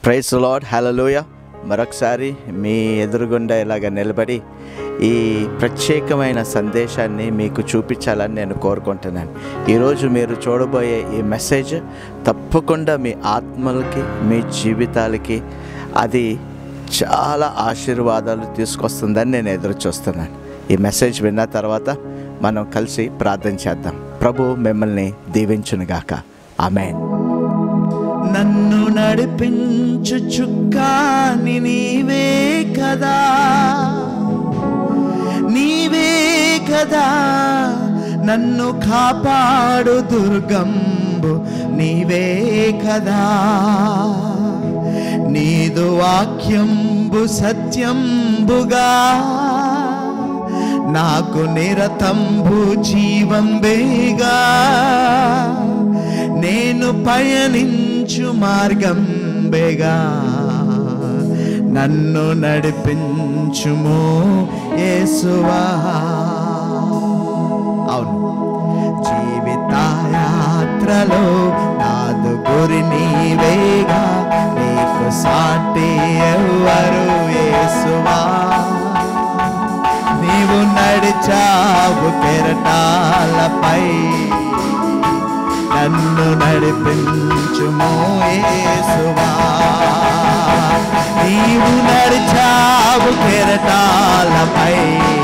Price lord హలలోయ మరొకసారి మీ ఎదురుగుండా ఇలాగ నిలబడి ఈ ప్రత్యేకమైన సందేశాన్ని మీకు చూపించాలని నేను కోరుకుంటున్నాను ఈరోజు మీరు చూడబోయే ఈ మెసేజ్ తప్పకుండా మీ ఆత్మలకి మీ జీవితాలకి అది చాలా ఆశీర్వాదాలు తీసుకొస్తుందని నేను ఎదురు చూస్తున్నాను ఈ మెసేజ్ విన్న తర్వాత మనం కలిసి ప్రార్థన చేద్దాం ప్రభు మిమ్మల్ని దీవించునుగాక ఆమెన్ నన్ను నడిపించు చుక్కాని నీవే కదా నీవే కదా నన్ను కాపాడు దుర్గంబు నీవే కదా నీదు వాక్యంబు సత్యంబుగా నాకు నిరతంబు జీవం బేగా నేను పయనించు మార్గం బేగా నన్ను నడిపించుము యేసువా అవును జీవితయాత్రలో నాదు గురి నీవేగా నీకు సాటి ఎవరు యేసువా నీవు నడిచావు కెరటాలపై నన్ను నడిపించుమో యేసువా నీవు నడిచావు కెరటాలపై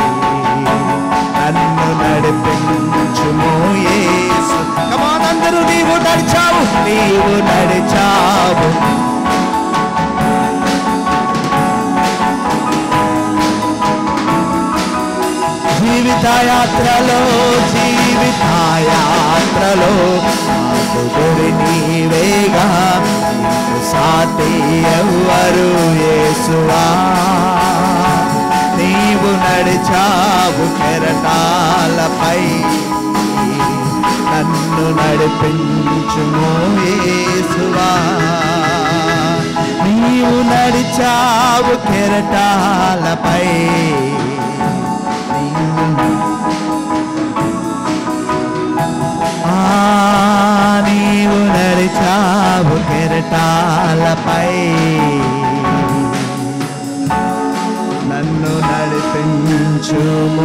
నన్ను నడిపించుమో యేసు కమాన్ అందరూ నీవు నడిచావు నీవు నడిచావు జీవితయాత్రలో జీవితయాత్రలో నాకు గురి నీవేగా నీకు సాటి ఎవ్వరు యేసువా నీవు నడిచావు కెరటాలపై నన్ను నడిపించుము యేసువా నీవు నడిచావు కెరటాలపై ఆ నీవు నడిచావు కెరటాలపై నన్ను నడిపించుము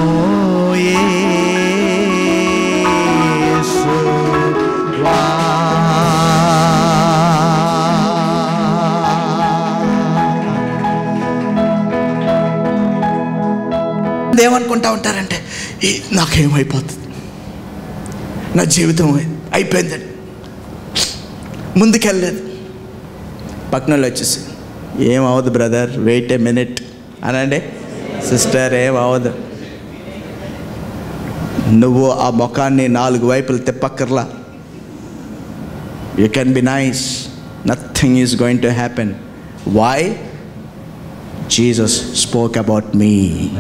యేసువా. ఏమనుకుంటా ఉంటారంటే "ఈ నాకేమైపోతుంది నా జీవితం అయిపోయిందని ముందుకెళ్ళలేదు పక్కన వచ్చేసి ఏం అవ్వదు బ్రదర్ వెయిట్ ఏ మినిట్ అనండి సిస్టర్ ఏం అవ్వదు నువ్వు ఆ ముఖాన్ని నాలుగు వైపులు తిప్పక్కర్లా you can be nice nothing is going to happen why Jesus spoke about మీ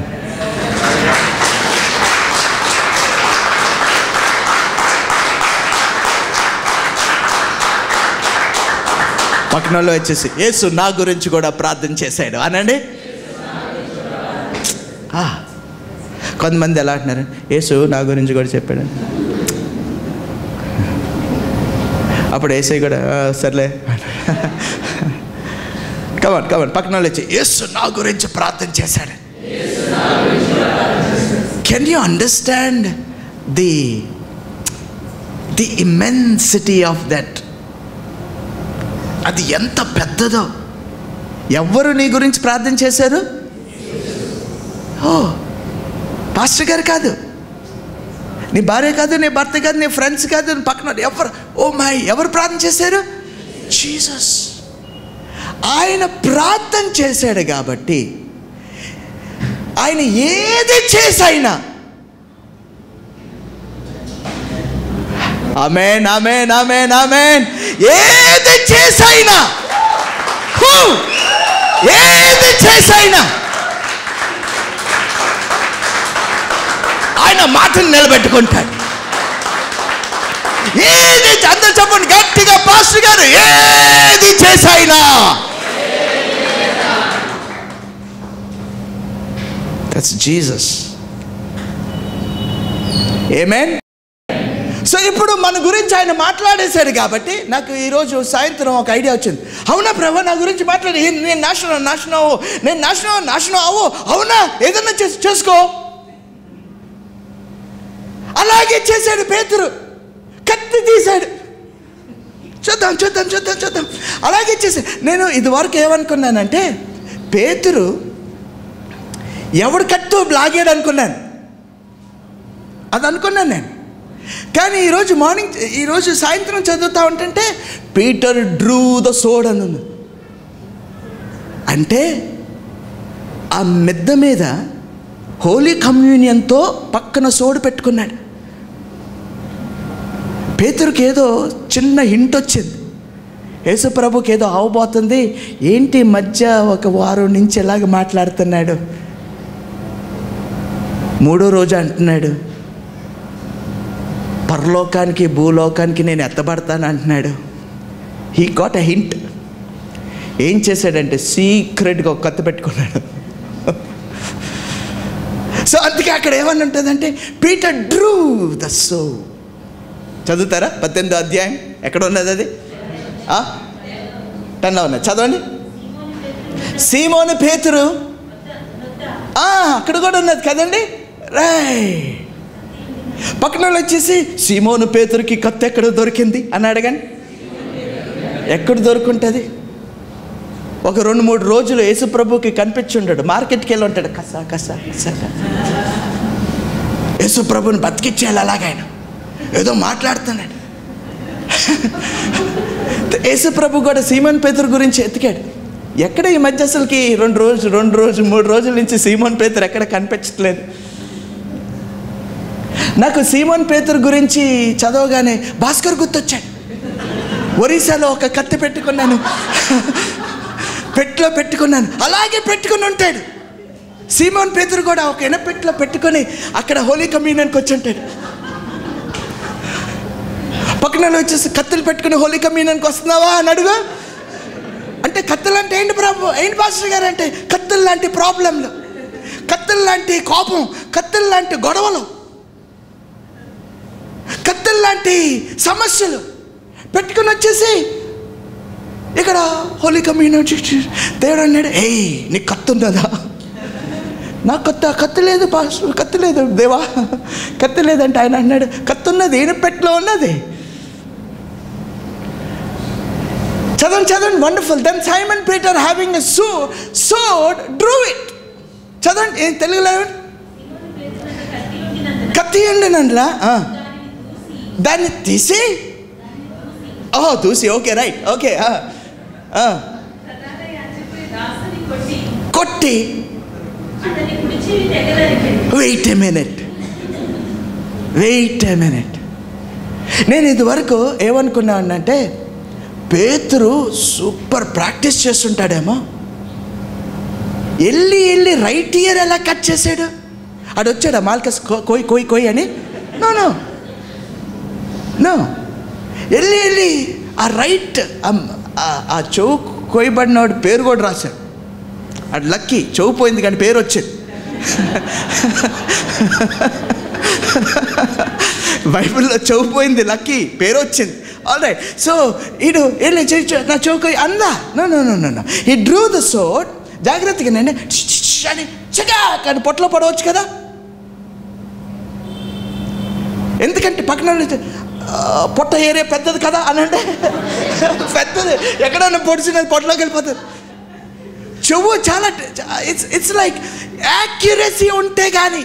పక్కనలో వచ్చేసి యేసు నా గురించి కూడా ప్రార్థన చేశాడు అనండి ఆ, కొంతమంది ఎలా అంటున్నారు యేసు నా గురించి కూడా చెప్పాడు అప్పుడు ఏసై కూడా "ఆ, సర్లే కమన్ కమన్ పక్కన వాళ్ళు వచ్చి యేసు నా గురించి ప్రార్థన చేశాడు can you understand the the immensity of that అది ఎంత పెద్దదో ఎవ్వరు నీ గురించి ప్రార్థన చేశారు ఓ పాస్టర్ గారు కాదు నీ భార్య కాదు నీ భర్త కాదు నీ ఫ్రెండ్స్ కాదు నీ పక్కన వాళ్ళు ఎవరు ఓ మై ఎవరు ప్రార్థన చేశారు జీసస్ ఆయన ప్రార్థన చేశాడు కాబట్టి ఆయన ఏది చేసైనా అమేన్ అమేన్ అమేన్ అమేన్ ఏది చేసైనా హూ! ఏది చేసైనా ఆయన మాటను నిలబెట్టుకుంటాడు ఏది అందరు చెప్పండి గట్టిగా పాస్టర్ గారు ఏది చేసైనా దట్స్ జీసస్ ఏమేన్ సో ఇప్పుడు మన గురించి ఆయన మాట్లాడేశాడు కాబట్టి నాకు ఈరోజు సాయంత్రం ఒక ఐడియా వచ్చింది అవునా ప్రభా నా గురించి మాట్లాడి "ఏ, నేను నాశనం నాశనం అవ్వు నేను నాశనం నాశనం అవ్వు అవునా ఏదన్నా చేసి చేసుకో అలాగే చేశాడు పేతురు కత్తి తీశాడు చూద్దాం చూద్దాం చూద్దాం చూద్దాం అలాగే చేశాడు నేను ఇదివరకు ఏమనుకున్నానంటే పేతురు ఎవడు కత్తు లాగాడు అనుకున్నాను అది అనుకున్నాను నేను కానీ ఈరోజు మార్నింగ్ ఈరోజు సాయంత్రం చదువుతా ఉంటుంటే పీటర్ డ్రూ ద సోడ్ అని ఉంది అంటే ఆ మెద్ద మీద హోలీ కమ్యూనియన్తో పక్కన సోడు పెట్టుకున్నాడు పేతురికి ఏదో చిన్న హింట్ వచ్చింది యేసుప్రభుకి ఏదో అవబోతుంది ఏంటి ఈ మధ్య ఒక వారం నుంచి ఎలాగ మాట్లాడుతున్నాడు మూడో రోజు అంటున్నాడు పరలోకానికి భూలోకానికి నేను ఎత్తబడతాను అంటున్నాడు హీ గాట్ అ హింట్ ఏం చేశాడంటే సీక్రెట్గా ఒక కత్తి పెట్టుకున్నాడు సో అందుకే అక్కడ ఏమని ఉంటుందంటే పీటర్ డ్రూ ద సో చదువుతారా పద్దెనిమిదో అధ్యాయం ఎక్కడ ఉన్నది అది ఆ? టెన్లో ఉన్నది చదవండి సీమోను పేతురు ఆ, అక్కడ కూడా ఉన్నది కదండి రై పక్కన వాళ్ళు వచ్చేసి సీమోను పేతురికి కత్తి ఎక్కడ దొరికింది అని అడగండి ఎక్కడ దొరుకుంటుంది ఒక రెండు మూడు రోజులు యేసుప్రభుకి కనిపించుంటాడు మార్కెట్కి వెళ్ళి ఉంటాడు కసా కసా కసా యేసుప్రభుని బతికిచ్చేయాలి అలాగైనా ఏదో మాట్లాడుతున్నాడు యేసుప్రభు కూడా సీమన్ పేతురు గురించి ఎతికాడు ఎక్కడ ఈ మధ్య అసలుకి రెండు రోజులు రెండు రోజులు మూడు రోజుల నుంచి సీమోన్ పేతురు ఎక్కడ కనిపించట్లేదు నాకు సీమోన్ పేతురు గురించి చదవగానే భాస్కర్ గుర్తొచ్చాడు ఒరిస్సాలో ఒక కత్తి పెట్టుకున్నాను పెట్టిలో పెట్టుకున్నాను అలాగే పెట్టుకుని ఉంటాడు సీమోన్ పేతురు కూడా ఒక ఎనపెట్లో పెట్టుకొని అక్కడ హోలీ కమ్యూనియన్కి వచ్చి ఉంటాడు పక్కన వాళ్ళు వచ్చేసి కత్తులు పెట్టుకుని హోలీ కమ్యూనియన్కి వస్తున్నావా అని అడుగు అంటే కత్తులు అంటే ఏంటి ప్రాబ్లం ఏంటి పాస్టర్ గారు అంటే కత్తులు లాంటి ప్రాబ్లంలు కత్తులు లాంటి కోపం కత్తులు లాంటి గొడవలు కత్తులు లాంటి సమస్యలు పెట్టుకుని వచ్చేసి ఇక్కడ హోలీ కమ్యూనిటీ దేవుడు అన్నాడు ఏయ్ నీకు కత్తి ఉన్నదా నాకు కత్తి కత్తి లేదు పాస్టర్ కత్తి లేదు దేవా కత్తి లేదంటే ఆయన అన్నాడు కత్తి ఉన్నది ఈయన పెట్లో ఉన్నది చదవండి చదవండి wonderful then Simon Peter having a so sword drew it చదవండి ఏం తెలుగులో ఏమండి? కత్తి అండి నండ్లా దాన్ని తీసి ఓ దూసి ఓకే రైట్ ఓకే కొట్టి wait a minute wait a minute నేను ఇదివరకు ఏమనుకున్నానంటే పేతురు సూపర్ ప్రాక్టీస్ చేస్తుంటాడేమో వెళ్ళి వెళ్ళి రైట్ ఇయర్ ఎలా కట్ చేశాడు ఆడు వచ్చాడా మాల్కస్ కో- కోయ్ కోయ్ కోయ్ అని నో నో నో వెళ్ళి వెళ్ళి ఆ రైట్ ఆ చెవు కోయబడినవాడు పేరు కూడా రాశాడు అది లక్కీ చెవు పోయింది కానీ పేరు వచ్చింది బైబిల్లో చెవు పోయింది లక్కీ పేరు వచ్చింది ఆల్ రైట్ సో ఇడు వెళ్ళి చెవి చె- నా చౌక అందా no no no no no he drew the sword జాగ్రత్తగా నేను అని చగా కానీ పొట్టలో పడవచ్చు కదా ఎందుకంటే పక్కన వాళ్ళు, "ఆ, పొట్ట ఏరియా పెద్దది కదా అని అంటే పెద్దది ఎక్కడైనా పొడిచినది పొట్టలోకి వెళ్ళిపోతుంది చెవు చాలా ఇట్స్ ఇట్స్ లైక్ యాక్యురసీ ఉంటే కానీ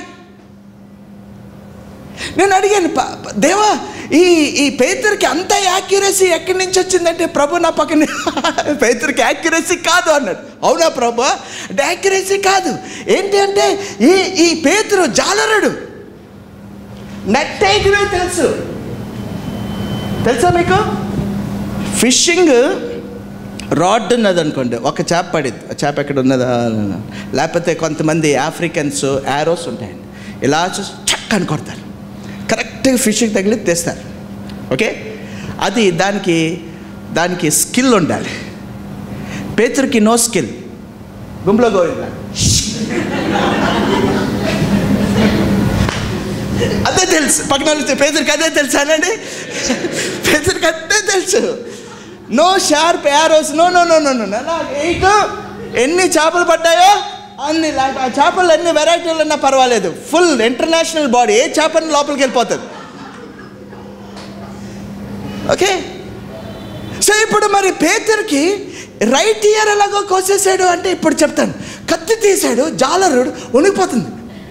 నేను అడిగాను "ప- ప- దేవా ఈ ఈ పేతురికి అంత యాక్యురసీ ఎక్కడి నుంచి వచ్చిందంటే ప్రభు నా పక్కన పేతురికి యాక్యురసీ కాదు అన్నాడు అవునా ప్రభు అంటే యాక్యురసీ కాదు ఏంటి అంటే ఈ ఈ పేతురు జాలరుడు నెట్ ఎగిరే తెలుసు తెలుసా మీకు ఫిషింగ్ రాడ్ ఉన్నది అనుకోండి ఒక చేప పడిద్ది ఆ చేప ఎక్కడ ఉన్నదా లేకపోతే కొంతమంది ఆఫ్రికన్స్ యారోస్ ఉంటాయండి ఇలా చూసి చక్ అని కొడతారు కరెక్ట్గా ఫిష్కి తగిలి తెస్తారు ఓకే అది దానికి దానికి స్కిల్ ఉండాలి పేతురికి నో స్కిల్ గుంపులో గోవిందా అదే తెలుసు పక్కన వాళ్ళు పేదరికి అదే తెలుసా అనండి పేదరికి అదే తెలుసు no sharp arrows no no no no no eight ఎన్ని చేపలు పడ్డాయో అన్ని లాంటి ఆ చేపలు ఎన్ని వెరైటీలు ఉన్నా పర్వాలేదు ఫుల్ ఇంటర్నేషనల్ బాడీ ఏ చేపని లోపలికి వెళ్ళిపోతుంది ఓకే సో ఇప్పుడు మరి పేతురికి రైట్ ఇయర్ ఎలాగో కోసేసాడు అంటే ఇప్పుడు చెప్తాను కత్తి తీసాడు జాలరుడు వణికిపోతుంది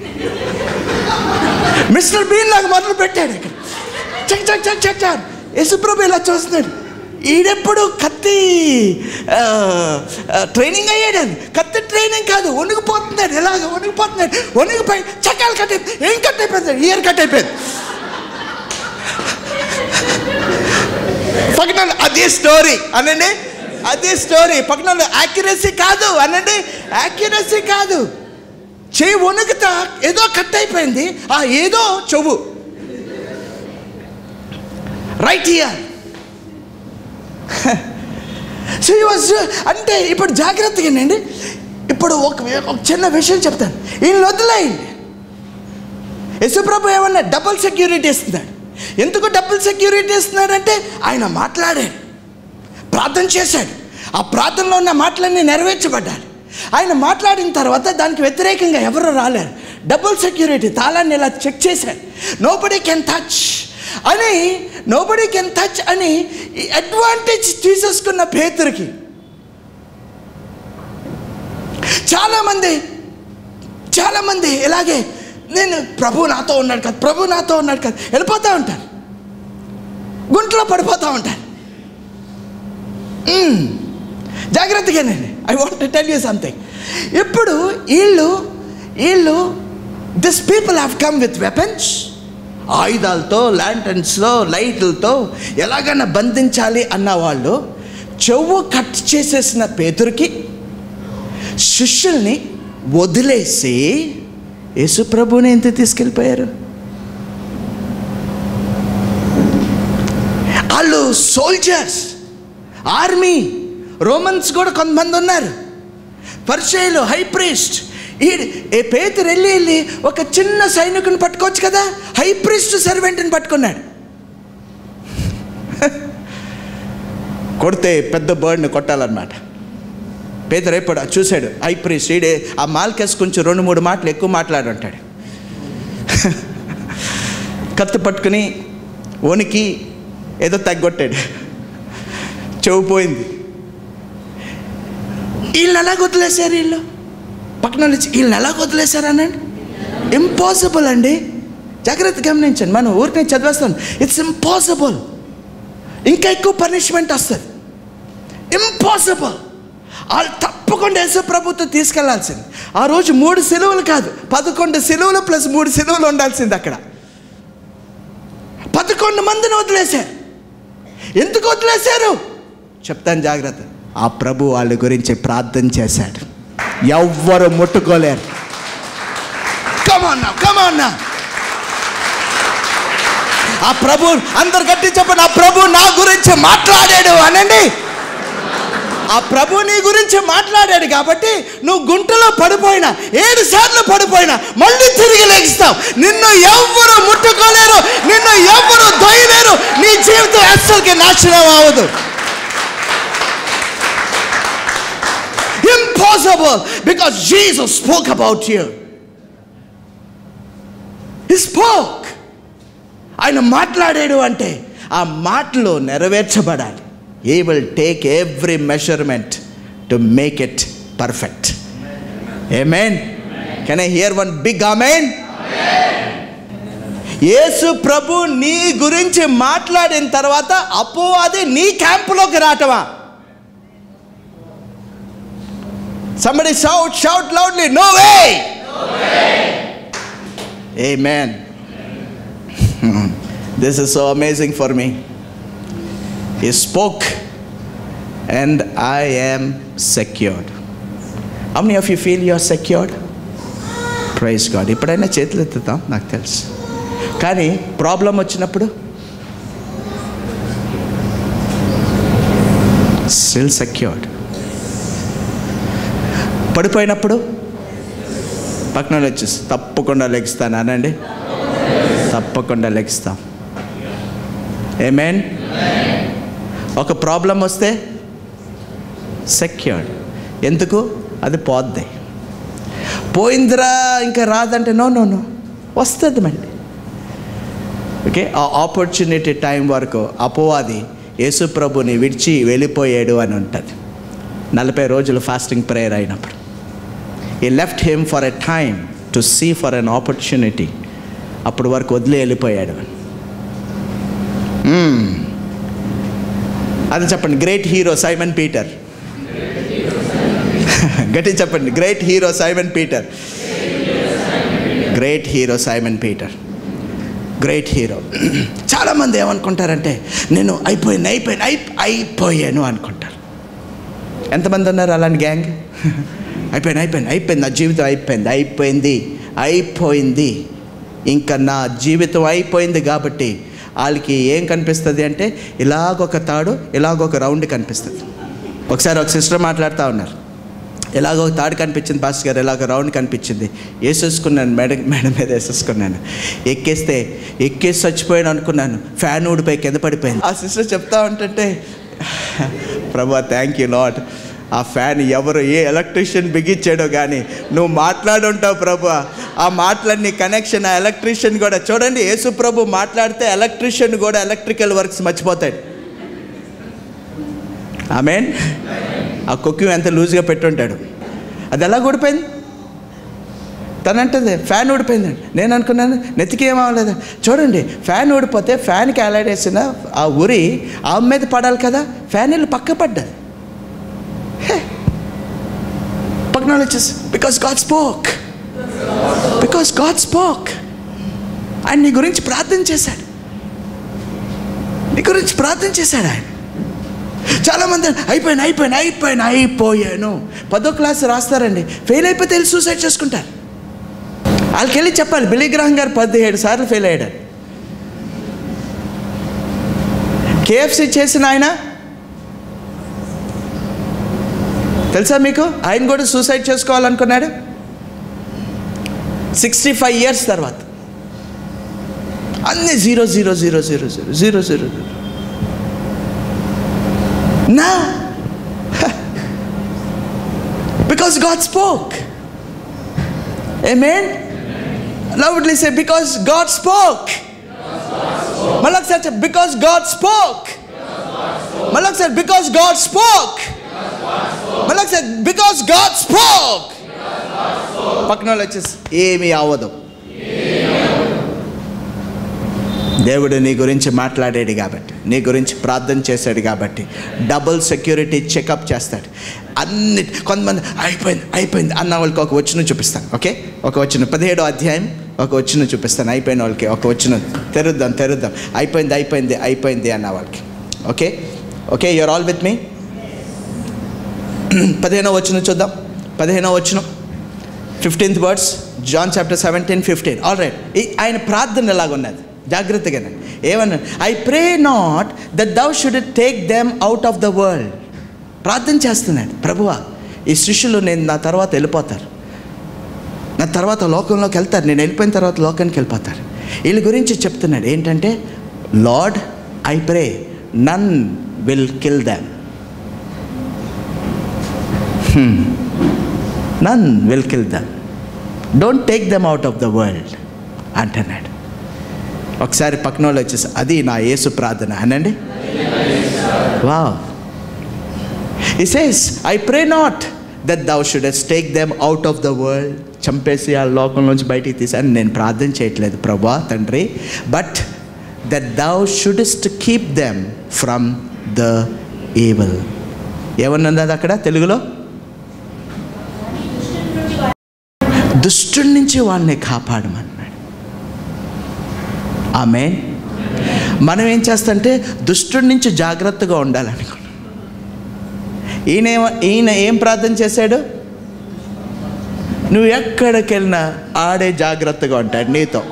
మిస్టర్ బీన్ లాగా మొదలు పెట్టాడు ఇక్కడ చక్ చక్ చక్ చక్ చక్ యేసుప్రభు ఇలా చూస్తున్నాడు ఈడెప్పుడు కత్తి ఆ, ఆ, ట్రైనింగ్ అయ్యాడు కత్తి ట్రైనింగ్ కాదు వణికిపోతున్నాడు ఎలాగ వణికిపోతున్నాడు వణికిపోయి చక్కాలు కట్ అయిపోయి ఏం కట్ అయిపోయింది ఇయర్ కట్ అయిపోయింది పక్కన వాళ్ళు, అదే స్టోరీ అనండి అదే స్టోరీ పక్కన వాళ్ళు, యాక్యురసీ కాదు అనండి యాక్యురసీ కాదు చేయి వణుకుతా ఏదో కట్ అయిపోయింది ఆ ఏదో చెవు రైట్ ఇయర్ సో వాజ్ అంటే ఇప్పుడు జాగ్రత్తగానండి ఇప్పుడు ఒక ఒక చిన్న విషయం చెప్తాను ఈయన వదిలేయండి యశుప్రభు ఏమన్నా డబుల్ సెక్యూరిటీ ఇస్తున్నాడు ఎందుకు డబుల్ సెక్యూరిటీ ఇస్తున్నాడంటే ఆయన మాట్లాడాడు ప్రార్థన చేశాడు ఆ ప్రార్థనలో ఉన్న మాటలన్నీ నెరవేర్చబడ్డాలి ఆయన మాట్లాడిన తర్వాత దానికి వ్యతిరేకంగా ఎవరు రాలేరు డబుల్ సెక్యూరిటీ తాళాన్ని ఇలా చెక్ చేశాడు నోబడి కెన్ టచ్ అని నోబడి కెన్ టచ్ అని అడ్వాంటేజ్ తీసేసుకున్న పేతురికి చాలామంది చాలామంది ఇలాగే నేను ప్రభు నాతో ఉన్నాడు కదా ప్రభు నాతో ఉన్నాడు కదా వెళ్ళిపోతూ ఉంటారు గుంట్లో పడిపోతూ ఉంటారు మ్మ్. జాగ్రత్తగానండి I want tell you something ఇప్పుడు వీళ్ళు వీళ్ళు this people have come with weapons ఆయుధాలతో ల్యాంటన్స్లో లైట్లతో ఎలాగైనా బంధించాలి అన్న వాళ్ళు చెవు కట్ చేసేసిన పేతురికి శిష్యుల్ని వదిలేసి యేసుప్రభుని ఎంత తీసుకెళ్ళిపోయారు వాళ్ళు సోల్జర్స్ ఆర్మీ రోమన్స్ కూడా కొంతమంది ఉన్నారు పరిచయలు హై ప్రీస్ట్ ఈ ఏ పేతురు వెళ్ళి వెళ్ళి ఒక చిన్న సైనికుని పట్టుకోవచ్చు కదా హై ప్రీస్ట్ సర్వెంట్ని పట్టుకున్నాడు కొడితే పెద్ద బర్డ్ని కొట్టాలన్నమాట పేదరు ఎప్పుడు చూశాడు హై ప్రీస్ట్ ఈడే ఆ మాల్కెస్ కొంచెం రెండు మూడు మాటలు ఎక్కువ మాట్లాడుంటాడు కత్తి పట్టుకుని వణికి ఏదో తగ్గొట్టాడు చెవు పోయింది వీళ్ళని ఎలాగ వదిలేశారు వీళ్ళు పక్కన వాళ్ళు వచ్చి, వీళ్ళని ఎలాగ వదిలేశారు అనండి ఇంపాసిబుల్ అండి జాగ్రత్త గమనించండి మనం ఊరికి చదివేస్తాను ఇట్స్ ఇంపాసిబుల్ ఇంకా ఎక్కువ పనిష్మెంట్ వస్తుంది ఇంపాసిబుల్ వాళ్ళు తప్పకుండా యేసు ప్రభుత్వం తీసుకెళ్లాల్సింది ఆ రోజు మూడు సెలవులు కాదు పదకొండు సెలవులు ప్లస్ మూడు సెలవులు ఉండాల్సింది అక్కడ పదకొండు మందిని వదిలేశారు ఎందుకు వదిలేశారు చెప్తాను జాగ్రత్త ఆ ప్రభు వాళ్ళ గురించి ప్రార్థన చేశాడు ఎవ్వరు ముట్టుకోలేరు కమాన్నా కమాన్నా ఆ ప్రభు అందరు గట్టి చెప్పండి ఆ ప్రభు నా గురించి మాట్లాడాడు అనండి ఆ ప్రభు నీ గురించి మాట్లాడాడు కాబట్టి నువ్వు గుంటలో పడిపోయినా ఏడు సార్లు పడిపోయినా మళ్ళీ తిరిగి లెగిస్తావు నిన్ను ఎవ్వరు ముట్టుకోలేరు నిన్ను ఎవ్వరు దొయ్యలేరు నీ జీవితం అస్సలకి నాశనం అవ్వదు impossible because Jesus spoke about you he spoke ఆయన మాట్లాడాడు అంటే ఆ మాటలు నెరవేర్చబడాలి he will take every measurement to make it perfect amen can I hear one big amen Yesu ప్రభు నీ గురించి మాట్లాడిన తర్వాత అపోవాది నీ క్యాంపులోకి రావటమా somebody shout shout loudly no way Amen. this is so amazing for me. He spoke, and I am secured. How many of you feel you are secured? Praise God ఎప్పుడైనా చేతులు ఎత్తుతాం నాకు తెలుసు కానీ ప్రాబ్లం వచ్చినప్పుడు స్టిల్ సెక్యూర్డ్ పడిపోయినప్పుడు పక్కన వాళ్ళు వచ్చేసి తప్పకుండా లెగిస్తాను అనండి తప్పకుండా లెగిస్తాం ఏమేన్ ఒక ప్రాబ్లం వస్తే సెక్యూర్డ్ ఎందుకు అది పోద్ది పోయిందిరా ఇంకా రాదంటే నో నో నో వస్తుంది మళ్ళీ ఓకే ఆ ఆపర్చునిటీ టైం వరకు అపవాది యేసు ప్రభుని విడిచి వెళ్ళిపోయాడు అని ఉంటుంది నలభై రోజులు ఫాస్టింగ్ ప్రేయర్ అయినప్పుడు he left him for a time to see for an opportunity అప్పుడు వరకు వదిలి వెళ్ళిపోయాడు మ్మ్. అది చెప్పండి గ్రేట్ హీరో సైమన్ పీటర్ గట్టి చెప్పండి great hero Simon Peter great hero Simon Peter great hero చాలామంది ఏమనుకుంటారంటే నేను అయిపోయాను అయిపోయాను అయి అయిపోయాను అనుకుంటారు ఎంతమంది ఉన్నారు అలాంటి గ్యాంగ్ అయిపోయింది అయిపోయింది అయిపోయింది నా జీవితం అయిపోయింది అయిపోయింది అయిపోయింది ఇంకా నా జీవితం అయిపోయింది కాబట్టి వాళ్ళకి ఏం కనిపిస్తుంది అంటే ఇలాగొక తాడు ఇలాగొక రౌండ్ కనిపిస్తుంది ఒకసారి ఒక సిస్టర్ మాట్లాడుతూ ఉన్నారు ఎలాగో ఒక తాడు కనిపించింది పాస్టర్ గారు ఎలాగో రౌండ్ కనిపించింది వేసేసుకున్నాను మేడ మేడ మీద వేసేసుకున్నాను ఎక్కేస్తే ఎక్కేసి చచ్చిపోయాను అనుకున్నాను ఫ్యాన్ ఊడిపోయి కింద పడిపోయింది ఆ సిస్టర్ చెప్తా ఉంటుంటే ప్రభా థ్యాంక్ యూ లాట్ ఆ ఫ్యాన్ ఎవరు ఏ ఎలక్ట్రీషియన్ బిగించాడో కానీ నువ్వు మాట్లాడుంటావు ప్రభు ఆ మాటలన్నీ కనెక్షన్ ఆ ఎలక్ట్రీషియన్ కూడా చూడండి యేసు ప్రభు మాట్లాడితే ఎలక్ట్రీషియన్ కూడా ఎలక్ట్రికల్ వర్క్స్ మర్చిపోతాడు ఆమెన్ ఆ కుక్కి ఎంత లూజ్గా పెట్టుంటాడు అది ఎలా ఊడిపోయింది తనంటుంది ఫ్యాన్ ఊడిపోయిందండి నేను అనుకున్నాను నెత్తికి ఏం అవ్వలేదు చూడండి ఫ్యాన్ ఊడిపోతే ఫ్యాన్కి వేసిన ఆ ఉరి ఆమె మీద పడాలి కదా ఫ్యాన్ వెళ్ళి పక్క పడ్డది హే. పక్కన వచ్చేసి because God spoke because God spoke ఆయన నీ గురించి ప్రార్థన చేశాడు నీ గురించి ప్రార్థన చేశాడు ఆయన చాలామంది అయిపోయాను అయిపోయాను అయిపోయాను అయిపోయాను పదో క్లాస్ రాస్తారండి ఫెయిల్ అయిపోతే వెళ్ళి సూసైడ్ చేసుకుంటారు వాళ్ళకి వెళ్ళి చెప్పాలి బిలీ గ్రహం గారు పదిహేడు సార్లు ఫెయిల్ అయ్యాడు కేఎఫ్సి చేసిన ఆయన తెలుసా మీకు ఆయన కూడా సూసైడ్ చేసుకోవాలనుకున్నాడు సిక్స్టీ ఫైవ్ ఇయర్స్ తర్వాత అన్నీ zero zero zero zero zero zero zero zero నా because God spoke Amen? Loudly say, because God spoke. Malak said, because God spoke. Malak said, because God spoke. Malak said, because God spoke. పక్కన వాళ్ళు వచ్చేసి ఏమీ అవ్వదు దేవుడు నీ గురించి మాట్లాడాడు కాబట్టి నీ గురించి ప్రార్థన చేశాడు కాబట్టి డబుల్ సెక్యూరిటీ చెకప్ చేస్తాడు అన్ని కొంతమంది అయిపోయింది అయిపోయింది అన్న వాళ్ళకి ఒక వచ్చిన చూపిస్తాను ఓకే ఒక వచ్చిన పదిహేడో అధ్యాయం ఒక వచ్చిన చూపిస్తాను అయిపోయిన వాళ్ళకి ఒక వచ్చిన తెరుద్దాం తెరుద్దాం అయిపోయింది అయిపోయింది అయిపోయింది అన్న వాళ్ళకి okay okay you're all with me పదిహేనో వచ్చిన చూద్దాం పదిహేనో వచ్చిన fifteenth words John chapter seventeen fifteen all right ఆయన ప్రార్థన ఎలాగున్నది జాగ్రత్తగానే ఏమన్నా I pray not that thou should take them out of the world ప్రార్థన చేస్తున్నాడు ప్రభువా ఈ శిష్యులు నేను నా తర్వాత వెళ్ళిపోతారు నా తర్వాత లోకంలోకి వెళ్తారు నేను వెళ్ళిపోయిన తర్వాత లోకానికి వెళ్ళిపోతారు వీళ్ళ గురించి చెప్తున్నాడు ఏంటంటే Lord I pray none will kill them none will kill them don't take them out of the world అంటున్నాడు ఒకసారి పక్కన వాళ్ళు వచ్చేసి అది నా యేసు ప్రార్థన అనండి వా he says I pray not that thou should take them out of the world చంపేసి ఆ లోకం నుంచి బయటికి తీసాను నేను ప్రార్థన చేయట్లేదు ప్రభా తండ్రి but that thou shouldest keep them from the evil ఏమన్నది అక్కడ తెలుగులో దుష్టుడి నుంచి వాళ్ళని కాపాడమన్నాడు ఆమె మనం ఏం చేస్తంటే దుష్టుడి నుంచి జాగ్రత్తగా ఉండాలనుకున్నాం ఈయన ఏమ- ఈయన ఏం ప్రార్థన చేశాడు నువ్వు ఎక్కడికి వెళ్ళినా ఆడే జాగ్రత్తగా ఉంటాడు నీతో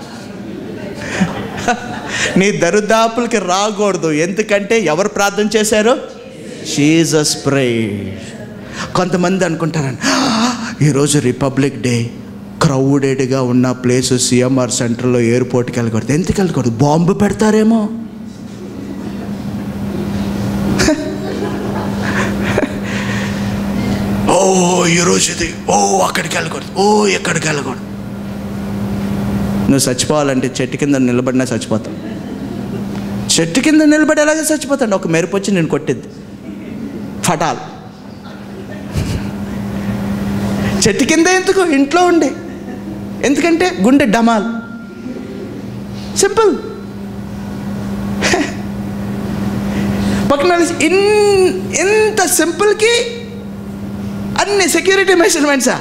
నీ దరిదాపులకి రాకూడదు ఎందుకంటే ఎవరు ప్రార్థన చేశారు జీసస్ ప్రే కొంతమంది అనుకుంటారని ఈరోజు రిపబ్లిక్ డే క్రౌడెడ్గా ఉన్న ప్లేస్ సిఎంఆర్ సెంటర్లో ఎయిర్పోర్ట్కి వెళ్ళకూడదు ఎందుకు వెళ్ళకూడదు బాంబు పెడతారేమో ఓ ఈరోజు ఇది ఓ అక్కడికి వెళ్ళకూడదు ఓ ఎక్కడికి వెళ్ళకూడదు నువ్వు చచ్చిపోవాలంటే చెట్టు కింద నిలబడినా చచ్చిపోతావు చెట్టు కింద నిలబడి ఎలాగే చచ్చిపోతాడు ఒక మెరుపు వచ్చి నేను కొట్టిద్ది ఫటాల్ చెట్టు కింద ఎందుకు ఇంట్లో ఉండి ఎందుకంటే గుండె డమాల్ సింపుల్ పక్కన ఇన్ ఇంత సింపుల్కి అన్ని సెక్యూరిటీ మెజర్మెంట్సా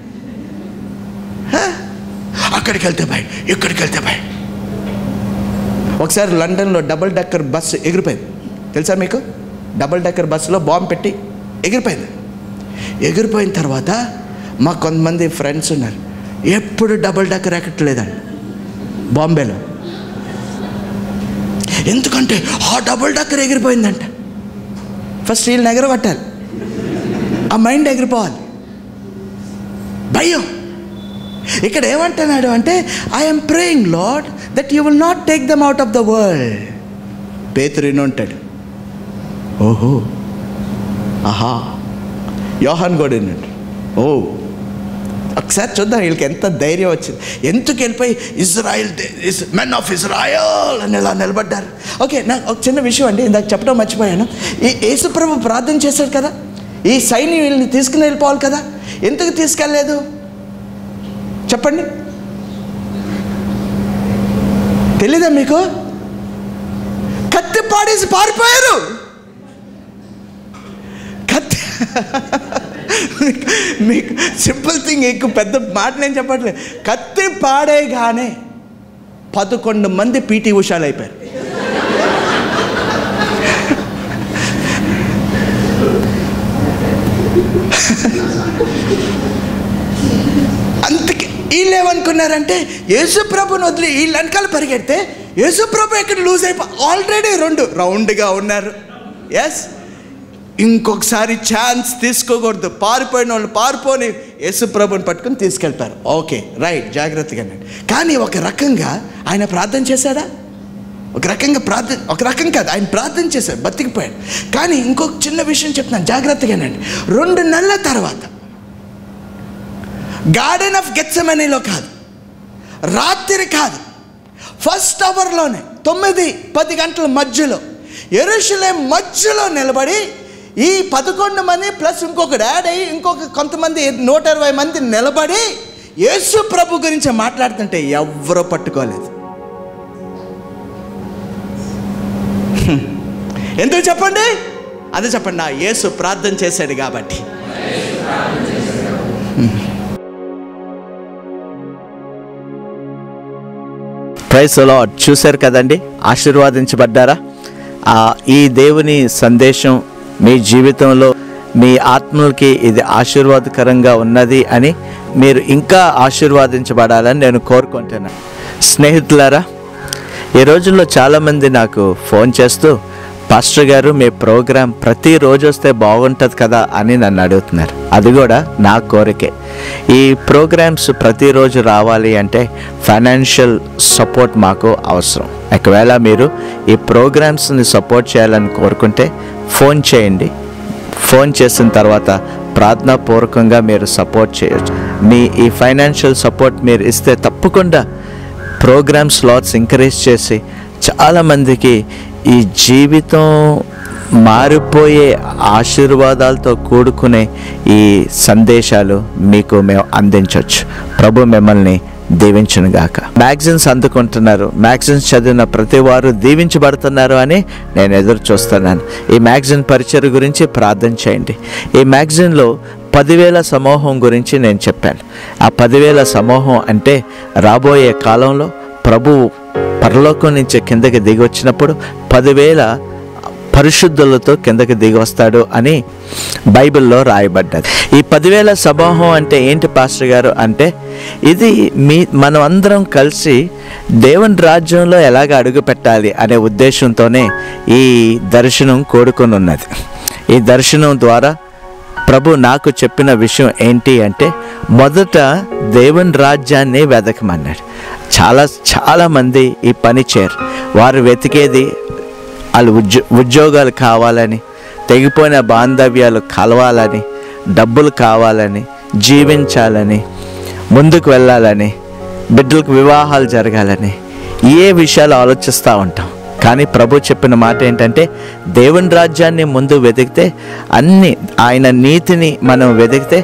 అక్కడికి వెళ్తే భయ్ ఇక్కడికి వెళ్తే భయ్ ఒకసారి లండన్లో డబుల్ డెక్కర్ బస్సు ఎగిరిపోయింది తెలుసా మీకు డబుల్ డెక్కర్ బస్సులో బాంబు పెట్టి ఎగిరిపోయింది ఎగిరిపోయిన తర్వాత మా కొంతమంది ఫ్రెండ్స్ ఉన్నారు ఎప్పుడు డబుల్ డెక్కర్ ఎక్కట్లేదండి బాంబేలో ఎందుకంటే ఆ డబుల్ డెక్కర్ ఎగిరిపోయిందంట ఫస్ట్ వీళ్ళని ఎగరగొట్టాలి ఆ మైండ్ ఎగిరిపోవాలి భయం ఇక్కడ ఏమంటున్నాడు అంటే I'm praying Lord that you will not take them out of the world పేతురిని ఉంటాడు ఓహో ఆహా యోహాన్ కూడా విన్నాడు ఓ ఒకసారి చూద్దాం వీళ్ళకి ఎంత ధైర్యం వచ్చింది ఎందుకు వెళ్ళిపోయి ఇజ్రాయిల్ మెన్ ఆఫ్ ఇజ్రాయల్ అని ఇలా నిలబడ్డారు ఓకే నాకు ఒక చిన్న విషయం అండి ఇందాక చెప్పడం మర్చిపోయాను ఈ యేసుప్రభు ప్రార్థన చేశాడు కదా ఈ సైని వీళ్ళని తీసుకుని వెళ్ళిపోవాలి కదా ఎందుకు తీసుకెళ్ళలేదు చెప్పండి తెలీదా మీకు కత్తి పాడేసి పారిపోయారు కత్తి మీకు సింపుల్ థింగ్ ఎక్కువ పెద్ద మాట నేను చెప్పట్లేదు కత్తి పాడేగానే పదకొండు మంది పీటీ ఉషాలు అయిపోయారు అందుకే వీళ్ళు ఏమనుకున్నారంటే యేసుప్రభుని వదిలి వీళ్ళు వెనకాల పరిగెడితే యేసుప్రభు ఎక్కడ లూజ్ అయిపో ఆల్రెడీ రెండు రౌండ్గా ఉన్నారు ఎస్ ఇంకొకసారి ఛాన్స్ తీసుకోకూడదు పారిపోయిన వాళ్ళు పారిపోని యేసుప్రభుని పట్టుకుని తీసుకెళ్తారు ఓకే రైట్ జాగ్రత్తగా కానీ ఒక రకంగా ఆయన ప్రార్థన చేశాడా ఒక రకంగా ప్రార్థన ఒక రకం కాదు ఆయన ప్రార్థన చేశాడు బతికిపోయాడు కానీ ఇంకొక చిన్న విషయం చెప్తున్నాను జాగ్రత్తగానండి రెండు నెలల తర్వాత గార్డెన్ ఆఫ్ గెత్సమనీలో కాదు రాత్రి కాదు ఫస్ట్ అవర్లోనే తొమ్మిది పది గంటల మధ్యలో ఎరుషులే మధ్యలో నిలబడి ఈ పదకొండు మంది ప్లస్ ఇంకొకటి యాడ్ అయ్యి ఇంకొక కొంతమంది నూట ఇరవై మంది నిలబడి యేసు ప్రభు గురించి మాట్లాడుతుంటే ఎవరో పట్టుకోలేదు హ్మ్. ఎందుకు చెప్పండి అదే చెప్పండి నా యేసు ప్రార్థన చేశాడు కాబట్టి ప్రైస్ లార్డ్ చూశారు కదండి ఆశీర్వాదించబడ్డారా ఆ, ఈ దేవుని సందేశం మీ జీవితంలో మీ ఆత్మలకి ఇది ఆశీర్వాదకరంగా ఉన్నది అని మీరు ఇంకా ఆశీర్వాదించబడాలని నేను కోరుకుంటున్నాను స్నేహితులారా ఈ రోజుల్లో చాలామంది నాకు ఫోన్ చేస్తూ పాస్టర్ గారు మీ ప్రోగ్రాం ప్రతిరోజు వస్తే బాగుంటుంది కదా అని నన్ను అడుగుతున్నారు అది కూడా నా కోరికే ఈ ప్రోగ్రామ్స్ ప్రతిరోజు రావాలి అంటే ఫైనాన్షియల్ సపోర్ట్ మాకు అవసరం ఒకవేళ మీరు ఈ ప్రోగ్రామ్స్ని సపోర్ట్ చేయాలని కోరుకుంటే ఫోన్ చేయండి ఫోన్ చేసిన తర్వాత ప్రార్థనాపూర్వకంగా మీరు సపోర్ట్ చేయొచ్చు మీ ఈ ఫైనాన్షియల్ సపోర్ట్ మీరు ఇస్తే తప్పకుండా ప్రోగ్రామ్ స్లాట్స్ ఎంకరేజ్ చేసి చాలామందికి ఈ జీవితం మారిపోయే ఆశీర్వాదాలతో కూడుకునే ఈ సందేశాలు మీకు మేము అందించవచ్చు ప్రభు మిమ్మల్ని దీవించును గాక మ్యాగజైన్స్ అందుకుంటున్నారు మ్యాగజైన్స్ చదివిన ప్రతి వారు దీవించబడుతున్నారు అని నేను ఎదురు చూస్తున్నాను ఈ మ్యాగజైన్ పరిచయ గురించి ప్రార్థన చేయండి ఈ మ్యాగజైన్లో పదివేల సమూహం గురించి నేను చెప్పాను ఆ పదివేల సమూహం అంటే రాబోయే కాలంలో ప్రభువు పరలోకం నుంచి కిందకి దిగి వచ్చినప్పుడు పదివేల పరిశుద్ధులతో కిందకి దిగి వస్తాడు అని బైబిల్లో రాయబడ్డది ఈ పదివేల సమూహం అంటే ఏంటి పాస్టర్ గారు అంటే ఇది మీ మనం అందరం కలిసి దేవుని రాజ్యంలో ఎలాగ అడుగు పెట్టాలి అనే ఉద్దేశంతోనే ఈ దర్శనం కూడుకొని ఉన్నది ఈ దర్శనం ద్వారా ప్రభు నాకు చెప్పిన విషయం ఏంటి అంటే మొదట దేవుని రాజ్యాన్ని వెతకమన్నాడు చాలా చాలామంది ఈ పని చేయరు వారు వెతికేది వాళ్ళు ఉద్యో ఉద్యోగాలు కావాలని తెగిపోయిన బాంధవ్యాలు కలవాలని డబ్బులు కావాలని జీవించాలని ముందుకు వెళ్ళాలని బిడ్డలకు వివాహాలు జరగాలని ఏ విషయాలు ఆలోచిస్తూ ఉంటాం కానీ ప్రభు చెప్పిన మాట ఏంటంటే దేవుని రాజ్యాన్ని ముందు వెతికితే అన్ని ఆయన నీతిని మనం వెతికితే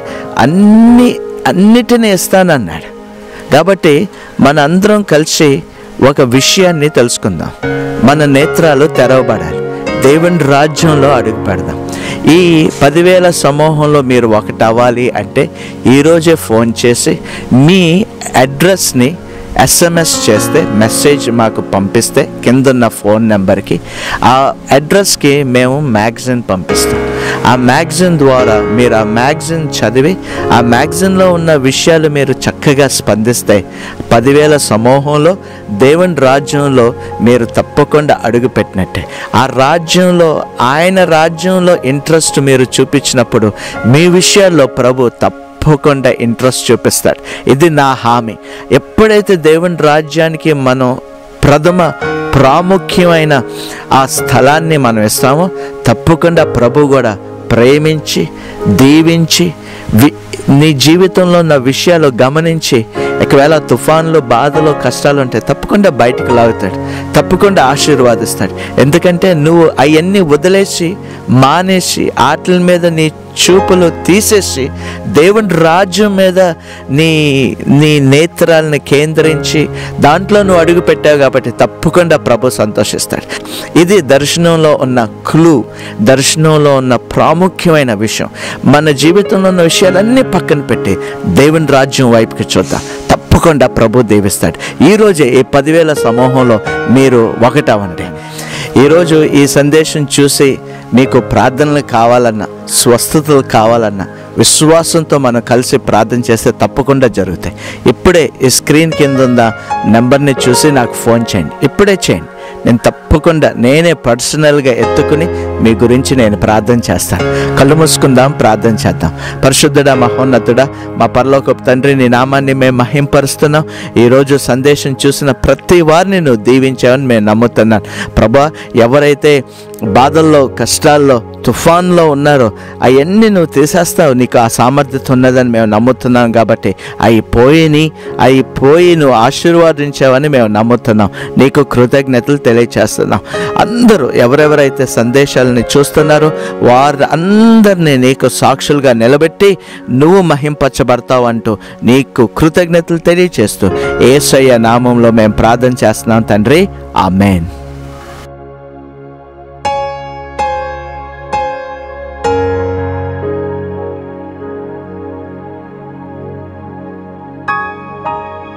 అన్ని అన్నిటినీ ఇస్తానన్నాడు కాబట్టి మన అందరం కలిసి ఒక విషయాన్ని తెలుసుకుందాం మన నేత్రాలు తెరవబడాలి దేవుని రాజ్యంలో అడుగు పెడదాం ఈ పదివేల సమూహంలో మీరు ఒకటి అవ్వాలి అంటే ఈరోజే ఫోన్ చేసి మీ అడ్రస్ని ఎస్ఎంఎస్ చేస్తే మెసేజ్ మాకు పంపిస్తే కిందున్న ఫోన్ నెంబర్కి ఆ అడ్రస్కి మేము మ్యాగజైన్ పంపిస్తాం ఆ మ్యాగజైన్ ద్వారా మీరు ఆ మ్యాగజైన్ చదివి ఆ మ్యాగజైన్లో ఉన్న విషయాలు మీరు చక్కగా స్పందిస్తే పదివేల సమూహంలో దేవుని రాజ్యంలో మీరు తప్పకుండా అడుగుపెట్టినట్టే ఆ రాజ్యంలో ఆయన రాజ్యంలో ఇంట్రెస్ట్ మీరు చూపించినప్పుడు మీ విషయాల్లో ప్రభు తప్ప తప్పకుండా ఇంట్రెస్ట్ చూపిస్తాడు ఇది నా హామీ ఎప్పుడైతే దేవుని రాజ్యానికి మనం ప్రథమ ప్రాముఖ్యమైన ఆ స్థలాన్ని మనం ఇస్తామో తప్పకుండా ప్రభు కూడా ప్రేమించి దీవించి వి నీ జీవితంలో ఉన్న విషయాలు గమనించి ఒకవేళ తుఫాన్లు బాధలు కష్టాలు ఉంటే తప్పకుండా బయటికి లాగుతాడు తప్పకుండా ఆశీర్వాదిస్తాడు ఎందుకంటే నువ్వు అవన్నీ వదిలేసి మానేసి ఆటల మీద నీ చూపులు తీసేసి దేవుని రాజ్యం మీద నీ నీ నేత్రాలను కేంద్రించి దాంట్లో నువ్వు అడుగు పెట్టావు కాబట్టి తప్పకుండా ప్రభు సంతోషిస్తాడు ఇది దర్శనంలో ఉన్న క్లూ దర్శనంలో ఉన్న ప్రాముఖ్యమైన విషయం మన జీవితంలో ఉన్న విషయాలన్నీ పక్కన పెట్టి దేవుని రాజ్యం వైపుకి చూద్దాం తప్పకుండా ప్రభు దీవిస్తాడు ఈరోజే ఈ పదివేల సమూహంలో మీరు ఒకటవండి ఈరోజు ఈ సందేశం చూసి మీకు ప్రార్థనలు కావాలన్నా స్వస్థతలు కావాలన్నా విశ్వాసంతో మనం కలిసి ప్రార్థన చేస్తే తప్పకుండా జరుగుతాయి ఇప్పుడే ఈ స్క్రీన్ కింద ఉన్న నెంబర్ని చూసి నాకు ఫోన్ చేయండి ఇప్పుడే చేయండి నేను తప్పకుండా నేనే పర్సనల్గా ఎత్తుకుని మీ గురించి నేను ప్రార్థన చేస్తాను కళ్ళు మూసుకుందాం ప్రార్థన చేద్దాం పరిశుద్ధుడా మహోన్నతుడా మా పరలోకపు తండ్రి నీ నామాన్ని మేము మహింపరుస్తున్నాం ఈరోజు సందేశం చూసిన ప్రతి వారిని నువ్వు దీవించావని మేము నమ్ముతున్నాను ప్రభా ఎవరైతే బాధల్లో కష్టాల్లో తుఫాన్లో ఉన్నారో అవన్నీ నువ్వు తీసేస్తావు నీకు ఆ సామర్థ్యత ఉన్నదని మేము నమ్ముతున్నాం కాబట్టి అవి పోయిని అవి పోయి నువ్వు ఆశీర్వాదించావని మేము నమ్ముతున్నాం నీకు కృతజ్ఞతలు తెలియచేస్తున్నాం అందరూ ఎవరెవరైతే సందేశాలని చూస్తున్నారో వారు అందరినీ నీకు సాక్షులుగా నిలబెట్టి నువ్వు మహింపరచబడతావు అంటూ నీకు కృతజ్ఞతలు తెలియచేస్తూ ఏసయ్య నామంలో మేము ప్రార్థన చేస్తున్నాం తండ్రి ఆమెన్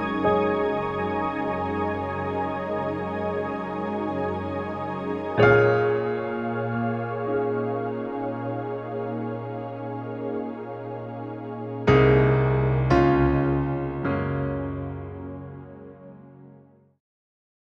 thank